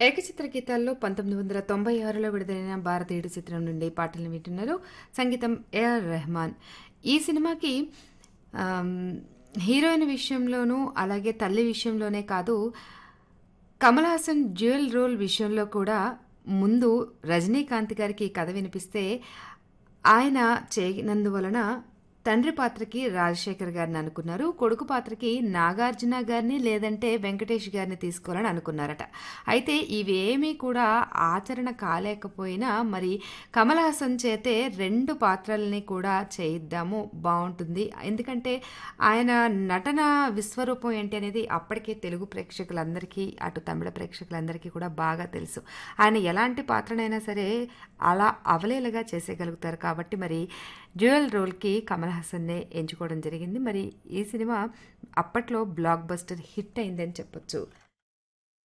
ఏకచిత్ర గీతాల్లో పంతొమ్మిది వందల తొంభై ఆరులో విడుదలైన భారతీయుడు చిత్రం నుండి పాటలను వింటున్నారు సంగీతం ఏఆర్ రెహమాన్ ఈ సినిమాకి ఆమ్, హీరోయిన్ విషయంలోనూ అలాగే తల్లి విషయంలోనే కాదు కమల్ హాసన్ డ్యూయల్ రోల్ విషయంలో కూడా ముందు రజనీకాంత్ గారికి ఈ కథ వినిపిస్తే ఆయన చేయనందువలన తండ్రి పాత్రకి రాజశేఖర్ గారిని అనుకున్నారు కొడుకు పాత్రకి నాగార్జున గారిని లేదంటే వెంకటేష్ గారిని తీసుకోవాలని అనుకున్నారట అయితే ఇవేమీ కూడా ఆచరణ కాలేకపోయినా మరి కమల్ హాసన్ చేతే రెండు పాత్రల్ని కూడా చేయిద్దాము బాగుంటుంది ఎందుకంటే ఆయన నటన విశ్వరూపం ఏంటి అనేది అప్పటికే తెలుగు ప్రేక్షకులందరికీ అటు తమిళ ప్రేక్షకులందరికీ కూడా బాగా తెలుసు ఆయన ఎలాంటి పాత్రనైనా సరే అలా అవలేలుగా చేసేయగలుగుతారు కాబట్టి మరి డ్యూయల్ రోల్కి కమల్ హాసన్నే ఎంచుకోవడం జరిగింది మరి ఈ సినిమా అప్పట్లో బ్లాక్ బస్టర్ హిట్ అయిందని చెప్పొచ్చు